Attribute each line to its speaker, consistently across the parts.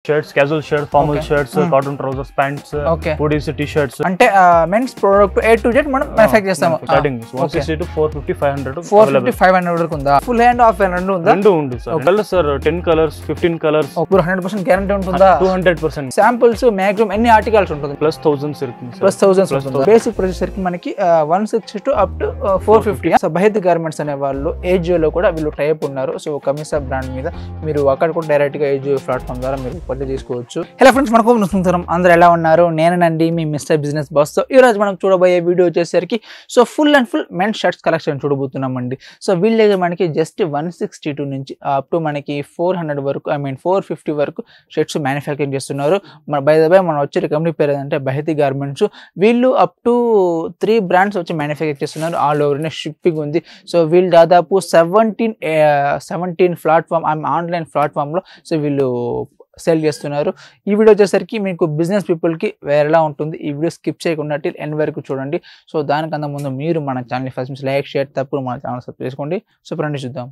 Speaker 1: Shirts casual shirt formal
Speaker 2: Okay.
Speaker 1: Shirts
Speaker 2: Hmm.
Speaker 1: Cotton trousers pants
Speaker 2: okay
Speaker 1: hoodies T shirts
Speaker 2: అంటే mens product A to Z మనం manufacture చేస్తాము
Speaker 1: starting one sixty to four fifty five hundred
Speaker 2: four fifty five hundred వరకు ఉందా full hand of hand రెండు ఉందా
Speaker 1: రెండు ఉంది sir colours sir ten colours fifteen colours
Speaker 2: ఇప్పుడు హండ్రెడ్ పర్సెంట్ గ్యారంటీ ఉంటుందా
Speaker 1: two hundred percent
Speaker 2: samples maximum ఎన్ని articles ఉంటుంది
Speaker 1: ప్లస్ థౌసండ్స్ ఇరుకుంది సార్
Speaker 2: ప్లస్ థౌసండ్స్ ఉంటుంది బేసిక్ వచ్చేసరికి మనకి one sixty to up to four fifty so Bahiti garments అనే వాళ్ళు ఏజియోలో కూడా వీళ్ళు టైప్ ఉన్నారు సో కమిసా బ్రాండ్ మీద మీరు అక్కడ కూడా డైరెక్ట్ గా ఏజియో ప్లాట్ఫామ్ ద్వారా మీరు పర్చేజ్ చేసుకోవచ్చు హలో ఫ్రెండ్స్ మనకు చూస్తున్నాం అందరూ ఎలా ఉన్నారు నేనండి మీ మిస్టర్ బిజినెస్ బాస్ సో ఈ రోజు మనం చూడబోయే వీడియో వచ్చేసరికి so full and full men shirts collection చూడబోతున్నామండి సో వీళ్ళ దగ్గర మనకి జస్ట్ వన్ సిక్స్టీ టూ నుంచి అప్ టు మనకి ఫోర్ హండ్రెడ్ వరకు ఐ మీన్ ఫోర్ ఫిఫ్టీ వరకు షర్ట్స్ మ్యానుఫ్యాక్చరింగ్ చేస్తున్నారు మన బై ద బై మనం వచ్చే కంపెనీ పేరు ఏంటంటే బహతి గార్మెంట్స్ వీళ్ళు అప్ టు త్రీ బ్రాండ్స్ వచ్చి మ్యానుఫ్యాక్చర్ చేస్తున్నారు ఆల్ ఓవర్ ఇండియా షిప్పింగ్ ఉంది సో వీళ్ళు దాదాపు సెవెంటీన్ సెవెంటీన్ ప్లాట్ఫామ్ ఆన్లైన్ ప్లాట్ఫామ్లో సో వీళ్ళు సెల్ చేస్తున్నారు ఈ వీడియో వచ్చేసరికి మీకు బిజినెస్ పీపుల్కి వేరేలా ఉంటుంది ఈ వీడియో స్కిప్ చేయకుండా టిల్ ఎండ్ వరకు చూడండి సో దానికన్నా ముందు మీరు మన ఛానల్ ఫస్ట్ లైక్ షేర్ తప్పుడు మన ఛానల్ సబ్స్క్రైబ్ చేసుకోండి సో రండి చూద్దాం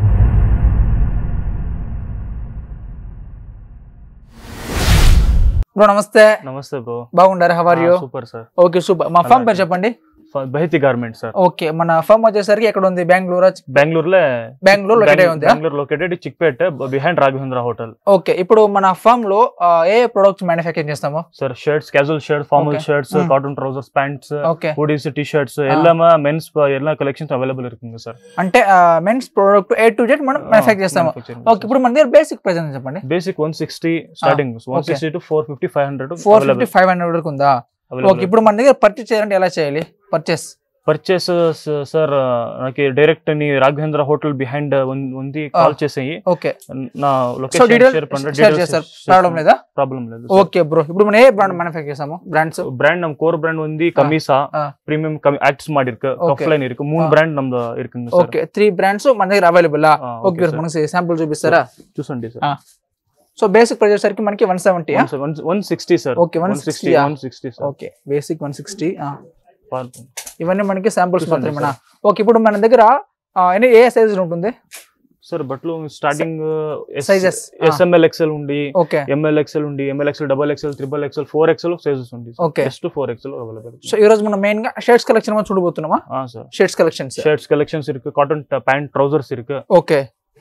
Speaker 2: బ్రో నమస్తే
Speaker 1: నమస్తే బ్రో
Speaker 2: బాగుండారు how are you
Speaker 1: super sir
Speaker 2: okay super మా ఫామ్ పేరు చెప్పండి
Speaker 1: బహితి గార్మెంట్ సార్
Speaker 2: ఓకే మన ఫామ్ వచ్చేసరికి ఎక్కడ ఉంది బెంగళూరు
Speaker 1: బెంగళూరులో
Speaker 2: బెంగళూరు లొకేట్ ఉంది
Speaker 1: Bengaluru located Chickpet behind Raghavendra hotel
Speaker 2: okay ఇప్పుడు మన ఫామ్ లో ఆ, ఏ ప్రొడక్ట్స్ మ్యానుఫ్యాక్చరింగ్ చేస్తాము
Speaker 1: sir shirts casual shirt formal
Speaker 2: Okay.
Speaker 1: Shirts
Speaker 2: Hmm.
Speaker 1: Cotton trousers pants
Speaker 2: okay
Speaker 1: hoodies T shirts எல்லாமே மென்ஸ் எல்லா கலெக்ஷன்ஸ் அவைலபிள் இருக்குங்க சார்
Speaker 2: అంటే mens product A to Z మనం మ్యానుఫ్యాక్చర్ చేస్తాము ఓకే ఇప్పుడు మన దగ్గర బేసిక్ ప్రైస్ ఎంత చెప్పండి
Speaker 1: basic one sixty starting one sixty to four fifty five hundred
Speaker 2: four fifty five hundred వరకు ఉందా ఓకే ఇప్పుడు మన దగ్గర పర్చేస్ చేయాలంటే ఎలా చేయాలి పర్చేస్
Speaker 1: పర్చేస్ సార్ నాకు డైరెక్ట్ నీ రాఘవేంద్ర హోటల్ బిహైండ్ ఉంది కాల్ చేసేయి
Speaker 2: ఓకే
Speaker 1: నా
Speaker 2: సో
Speaker 1: లొకేషన్
Speaker 2: డీటెయిల్
Speaker 1: షేర్ పండ్ర
Speaker 2: షేర్ చేస్తారు ప్రాబ్లం లేదా
Speaker 1: ప్రాబ్లం లేదు
Speaker 2: ఓకే బ్రో ఇప్పుడు మనం ఏ బ్రాండ్ మ్యానుఫ్యాక్చర్ చేస్తాము బ్రాండ్స్
Speaker 1: பிராண்ட் நம்ம கோர் பிராண்ட் வந்து கமிசா
Speaker 2: ஆ.
Speaker 1: பிரீமியம் ஆக்ட்ஸ் மாடி இருக்கு
Speaker 2: Okay.
Speaker 1: கஃப்லைன் இருக்கு மூணு
Speaker 2: ஆ.
Speaker 1: பிராண்ட் நம்ம இருக்குங்க சார்
Speaker 2: ఓకే త్రీ బ్రాండ్స్ మన దగ్గర అవైలబుల్
Speaker 1: ఆ,
Speaker 2: ఓకే
Speaker 1: okay, sir.
Speaker 2: మనకి శాంపుల్ చూపిస్తారా
Speaker 1: చూసండి
Speaker 2: ఆ. సో బేసిక్ ప్రైస్ వచ్చేసరికి మనకి one seventy
Speaker 1: sir one sixty sir
Speaker 2: Okay, 160, yeah.
Speaker 1: One sixty sir
Speaker 2: okay basic one sixty
Speaker 1: పార్పు.
Speaker 2: ఇవన్నీ మనకి శాంపుల్స్
Speaker 1: చూడండి
Speaker 2: మాత్రమేనా ఓకే ఇప్పుడు మన దగ్గర ఆ, ఎన్ని ఏ సైజ్ ఉంటుంది
Speaker 1: సార్ బట్లు స్టార్టింగ్
Speaker 2: Sizes.
Speaker 1: ఎస్ఎంఎల్ ఎక్సెల్ ఉండి
Speaker 2: ఓకే
Speaker 1: ఎంఎల్ ఎక్సెల్ ఉండి ML XL double XL triple XL four XL sizes ఉంది
Speaker 2: Okay.
Speaker 1: Just four XL available
Speaker 2: so ఈ రోజు మనం మెయిన్ గా షర్ట్స్ కలెక్షన్ మనం చూడబోతున్నామా
Speaker 1: sir
Speaker 2: shirts collections
Speaker 1: shirts collections இருக்கு காட்டன் பேண்ட் ட்ரௌசர்ஸ் இருக்கு
Speaker 2: ఓకే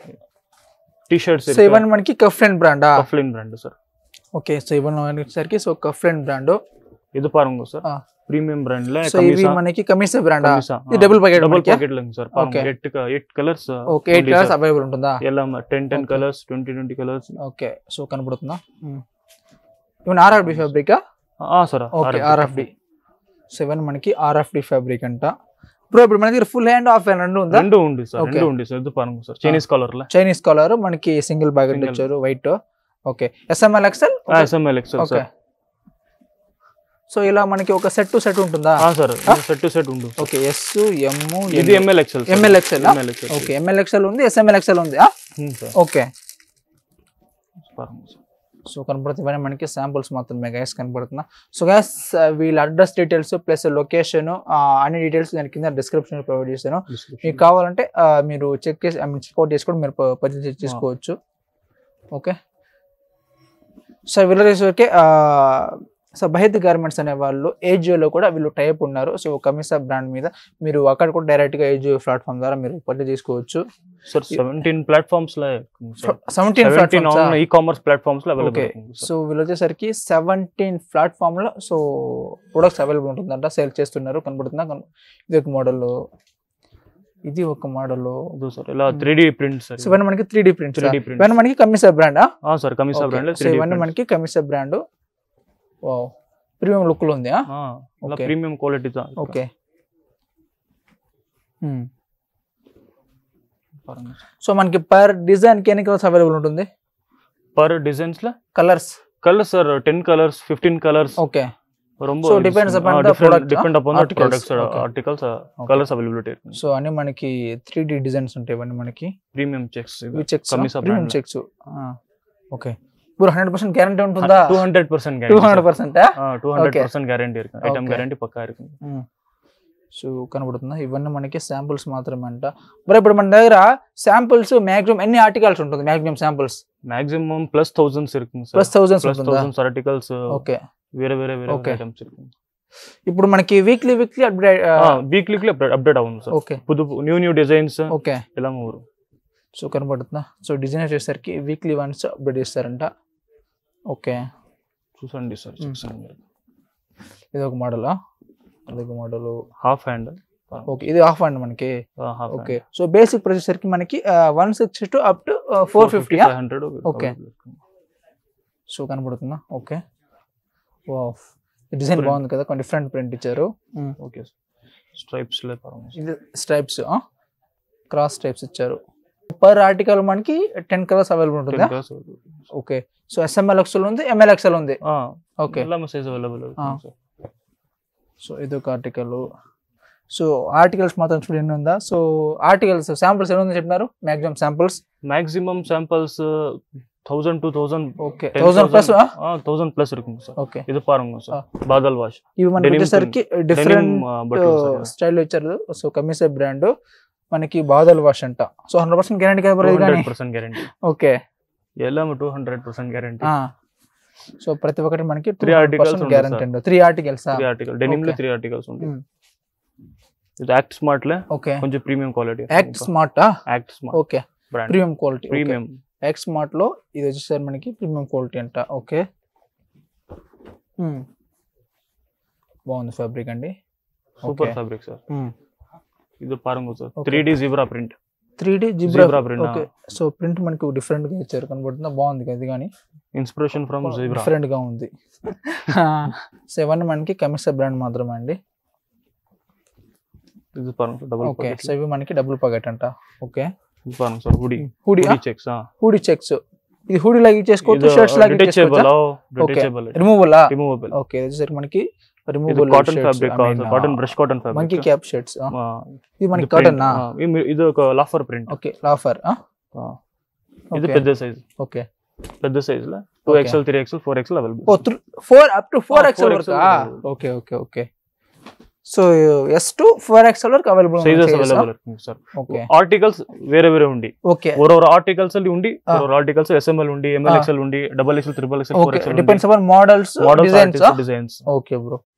Speaker 1: టీ షర్ట్స్
Speaker 2: సో
Speaker 1: இருக்கு
Speaker 2: ఇవన్నీ మనకి కఫ్లెన్ బ్రాండా
Speaker 1: கஃப்லைன் பிராண்ட் சார்
Speaker 2: ఓకే సో ఇవన్నీ వచ్చేసరికి సో కఫ్లెన్ బ్రాండ్
Speaker 1: இது பாருங்க சார்
Speaker 2: ஆ.
Speaker 1: பிரீமியம் பிராண்ட்ல
Speaker 2: సో ఇవి
Speaker 1: கமிசா
Speaker 2: మనకి కమిసే బ్రాండా
Speaker 1: கமிசா
Speaker 2: ఇది డబుల్ ప్యాకెట్
Speaker 1: డబుల్
Speaker 2: మనకి
Speaker 1: ప్యాకెట్లుங்க sir
Speaker 2: Okay.
Speaker 1: Eight eight colours
Speaker 2: okay eight colours available ఉంటుందా
Speaker 1: ఎல்லாம் ten ten
Speaker 2: Okay.
Speaker 1: Colours twenty twenty colours
Speaker 2: okay so కనబడుతుందా ఇవన్నీ ఆర్ఆర్బి ఫ్యాబ్రికా
Speaker 1: సార్
Speaker 2: ఓకే ఆర్ఎఫ్డి సెవెన్ మనకి ఆర్ఎఫ్డి ఫ్యాబ్రిక్ అంట బ్రో ఇప్పుడు మన దగ్గర ఫుల్ హ్యాండ్ ఆఫ్ హ్యాండ్ రెండు ఉందా
Speaker 1: రెండు ఉంది సార్
Speaker 2: Okay.
Speaker 1: రెండు ఉంది సార్ ఇది పాருங்க సార్ చైనీస్ కలర్ல
Speaker 2: చైనీస్ కలర్ మనకి సింగిల్ బ్యాగ్
Speaker 1: Single.
Speaker 2: ఇచ్చారు white okay SML XL
Speaker 1: SML XL
Speaker 2: okay
Speaker 1: sir
Speaker 2: so ఇలా మనకి ఒక సెట్ టు సెట్ ఉంటుందా
Speaker 1: సార్ సెట్ టు సెట్ ఉండు
Speaker 2: ఓకే ఎస్ ఎమ్
Speaker 1: ఇది ML XL
Speaker 2: ML XL
Speaker 1: ML XL
Speaker 2: okay ML XL ఉంది SML XL ఉంది
Speaker 1: sir
Speaker 2: okay
Speaker 1: పాருங்க sir
Speaker 2: so కనపడుతుంది మనకి శాంపుల్స్ మాత్రమే గైస్ కనపడుతున్నా సో గైస్ వీళ్ళ అడ్రస్ డీటెయిల్స్ ప్లస్ లొకేషన్ అన్ని డీటెయిల్స్ నేను కింద డిస్క్రిప్షన్ ప్రొవైడ్ చేశాను మీకు కావాలంటే ఆ, మీరు చెక్ చేసి ఐ మీన్ చెక్అవుట్ చేసుకొని మీరు పర్చేస్ చేసుకోవచ్చు ఓకే సో వీళ్ళ వచ్చేసరికి సో బహిత్ గార్మెంట్స్ అనే వాళ్ళు ఏజియోలో కూడా వీళ్ళు టైప్ ఉన్నారు సో కమిసా బ్రాండ్ మీద మీరు అక్కడ కూడా డైరెక్ట్గా ఏజియో ప్లాట్ఫామ్ ద్వారా మీరు పర్చేస్ చేసుకోవచ్చు
Speaker 1: సార్ సెవెంటీన్ ప్లాట్ఫామ్స్ లో
Speaker 2: seventeen
Speaker 1: seventeen on e commerce platforms లో అవైలబుల్
Speaker 2: ఓకే సో వీళ్ళు వచ్చేసరికి సెవెంటీన్ ప్లాట్ఫామ్ లో సో ప్రొడక్ట్స్ అవైలబుల్ ఉంటుందంట సేల్ చేస్తున్నారు కనబడుతుందా కన- ఇది ఒక మోడల్ ఇది ఒక మోడల్
Speaker 1: సార్ ఇలా three D print sir
Speaker 2: so ఇవన్నీ మనకి three D prints
Speaker 1: 3D prints.
Speaker 2: ఇవన్నీ మనకి Kamisa brand
Speaker 1: sir Kamisa brand లో
Speaker 2: సో ఇవన్నీ మనకి కమిసా బ్రాండ్ ప్రీమియం లుక్ లో ఉంది Okay.
Speaker 1: Premium quality
Speaker 2: okay so మనకి పర్ డిజైన్ కి ఎన్ని కలర్స్ అవైలబుల్ ఉంటుంది
Speaker 1: పర్ డిజైన్స్ లో
Speaker 2: colours
Speaker 1: colours sir ten colours fifteen colours
Speaker 2: okay
Speaker 1: ரொம்ப
Speaker 2: So, depends upon the product,
Speaker 1: depend upon the
Speaker 2: articles.
Speaker 1: Products
Speaker 2: Okay.
Speaker 1: Articles colours availability ఇருக்கு
Speaker 2: so అన్ని మనకి three D designs ఉంటాయి ఇవన్నీ మనకి
Speaker 1: ప్రీమియం చెక్స్
Speaker 2: ఇవి checks
Speaker 1: Kamisa
Speaker 2: premium
Speaker 1: brand.
Speaker 2: Checks okay ఇప్పుడు hundred percent guarantee ఉంటుందా
Speaker 1: two hundred percent
Speaker 2: two hundred percent
Speaker 1: two hundred
Speaker 2: Okay.
Speaker 1: Percent guarantee ఇருக்கு ఐటమ్
Speaker 2: Okay.
Speaker 1: గ్యారంటీ పక్కా ఇருக்கு
Speaker 2: సో కనబడుతుందా ఇవన్నీ మనకి శాంపుల్స్ మాత్రమే అంట మరి ఇప్పుడు మన దగ్గర శాంపుల్స్ మాక్సిమం ఎన్ని ఆర్టికల్స్ ఉంటుంది maximum samples
Speaker 1: maximum plus thousands இருக்குங்க சார்
Speaker 2: ప్లస్ థౌజండ్స్
Speaker 1: பிளஸ்
Speaker 2: ఉంటుందా
Speaker 1: தௌசண்ட்ஸ் ஆர்டிகல்ஸ்
Speaker 2: ఓకే
Speaker 1: வேற வேற வேற
Speaker 2: Okay.
Speaker 1: ஐட்டம்ஸ் இருக்குங்க
Speaker 2: ఇప్పుడు మనకి వీక్లీ వీక్లీ అప్డేట్
Speaker 1: వీక్లీకి అప్డేట్ అవును సార్
Speaker 2: ఓకే
Speaker 1: పుదు న్యూ న్యూ డిజైన్స్
Speaker 2: ఓకే
Speaker 1: எல்லாமே வரும்
Speaker 2: సో కనబడుతుందా సో డిజైన్ వచ్చేసరికి వీక్లీ వన్స్ అప్డేట్ చేస్తారంట ఓకే
Speaker 1: చూసండి సార్
Speaker 2: Hmm.
Speaker 1: చూసండి
Speaker 2: ఇది ఒక మోడలా అదొక మోడల్
Speaker 1: హాఫ్ హ్యాండ్
Speaker 2: ఓకే ఇది ఆఫ్ అండి మనకి
Speaker 1: హాఫ్
Speaker 2: ఓకే సో బేసిక్ వచ్చేసరికి మనకి one sixty to up to four fifty
Speaker 1: hundred
Speaker 2: Okay. So కనబడుతుందా ఓకే వా డిజైన్
Speaker 1: Print.
Speaker 2: బాగుంది కదా కొంచెం డిఫరెంట్ ప్రింట్ ఇచ్చారు
Speaker 1: ఓకే స్ట్రైప్స్ లే పాருங்க
Speaker 2: ఇది స్ట్రైప్స్ క్రాస్ స్ట్రైప్స్ ఇచ్చారు పర్ ఆర్టికల్ మనకి టెన్ కలర్స్ అవైలబుల్ ఉంటుందా ఓకే సో ఎస్ఎంఎల్ ఎక్స్ఎల్ ఉంది ఎంఎల్ ఎక్స్ఎల్ ఉంది ఓకే
Speaker 1: எல்லாமே సైజ్ అవైలబుల్
Speaker 2: Ah. సో ఇది ఒక ఆర్టికల్ సో ఆర్టికల్స్ మాత్రం చూడండి ఎన్ని ఉందా సో ఆర్టికల్స్ శాంపుల్స్ ఎన్ని ఉంది చెప్పినారు maximum samples
Speaker 1: maximum samples thousand two thousand
Speaker 2: okay thousand plus
Speaker 1: thousand plus இருக்குங்க சார்
Speaker 2: ఓకే
Speaker 1: இது பாருங்க సార్ బాదల్ వాష్
Speaker 2: ఇవి మనకి
Speaker 1: Denim
Speaker 2: వచ్చేసరికి
Speaker 1: డెనిమ్
Speaker 2: డిఫరెంట్
Speaker 1: బట్టలు సార్
Speaker 2: స్టైల్ ఇచ్చారు సో కమీసే బ్రాండ్ మనకి బాదల్ వాష్ అంట సో హండ్రెడ్ పర్సెంట్ గ్యారంటీ కదా కానీ
Speaker 1: హండ్రెడ్ పర్సెంట్ గ్యారంటీ
Speaker 2: ఓకే
Speaker 1: எல்லாமே two hundred percent guarantee
Speaker 2: so ప్రతి ఒక్కటి మనకి
Speaker 1: Three articles ఉంటుంది
Speaker 2: గ్యారంటీ
Speaker 1: సార్.
Speaker 2: అండి three articles
Speaker 1: three article denim లో
Speaker 2: Okay.
Speaker 1: త్రీ ఆర్టికల్స్ ఉంటాయి
Speaker 2: Hmm.
Speaker 1: ఇది యాక్ట్ స్మార్ట్ లే
Speaker 2: ఓకే
Speaker 1: కొంచెం premium quality
Speaker 2: act smart
Speaker 1: act smart
Speaker 2: okay
Speaker 1: brand
Speaker 2: premium quality
Speaker 1: premium
Speaker 2: act smart లో ఇది వచ్చేసరి మనకి ప్రీమియం క్వాలిటీ అంట ఓకే బాగుంది ఫ్యాబ్రిక్ అండి
Speaker 1: సూపర్ ఫ్యాబ్రిక్ సార్ ఇది పారంగు sir
Speaker 2: Okay.
Speaker 1: Three D zebra print
Speaker 2: three D zebra
Speaker 1: Zebra print,
Speaker 2: okay so print మనకి డిఫరెంట్ గా ఇచ్చారు కనబడుతుందా బాగుంది కదా ఇది కానీ
Speaker 1: ఇన్స్పిరేషన్ ఫ్రమ్ జీబ్రా
Speaker 2: డిఫరెంట్ గా ఉంది సో ఇవన్నీ మనకి కమిసా బ్రాండ్ మాత్రమే అండి
Speaker 1: ఇది పారంగు డబుల్
Speaker 2: ఓకే సో ఇవి మనకి డబుల్ పాకెట్ అంట ఓకే
Speaker 1: ఇది పారంగు sir hoodie
Speaker 2: hoodie
Speaker 1: hoodie checks
Speaker 2: hoodie checks ఇది హూడీ లాగా చేసుకోవచ్చు షర్ట్స్ లాగా
Speaker 1: డిటచబుల్
Speaker 2: చేసుకోవచ్చు
Speaker 1: డిటచబుల్
Speaker 2: రిమూవల్
Speaker 1: రిమూవబుల్
Speaker 2: ఓకే ఇది వచ్చేసరికి మనకి
Speaker 1: ఇది
Speaker 2: removable
Speaker 1: cotton fabric cotton brush cotton
Speaker 2: monkey
Speaker 1: fabric
Speaker 2: cap shirts ఇది మనకి కాటన్
Speaker 1: ఇది ఒక లాఫర్ ప్రింట్
Speaker 2: ఓకే లాఫర్
Speaker 1: ఇది పెద్ద సైజ్
Speaker 2: ఓకే
Speaker 1: పెద్ద సైజ్ లో two
Speaker 2: Okay.
Speaker 1: XL three XL four XL available
Speaker 2: ఓ four up to four
Speaker 1: Ah,
Speaker 2: XL
Speaker 1: 4XL
Speaker 2: వరకు
Speaker 1: available.
Speaker 2: Okay okay okay so S to four XL వరకు available
Speaker 1: sizes available sir
Speaker 2: okay
Speaker 1: articles వేరే వేరే ఉండి
Speaker 2: okay
Speaker 1: ஒரு articles ಅಲ್ಲಿ உண்டி
Speaker 2: Ah.
Speaker 1: ஒரு ஆர்டிகல்ஸ் எஸ்எம்எல் உண்டி எம்எல் எக்ஸ்எல் உండి double XL triple XL four
Speaker 2: okay
Speaker 1: XL
Speaker 2: depends upon models
Speaker 1: models
Speaker 2: designs
Speaker 1: designs
Speaker 2: okay bro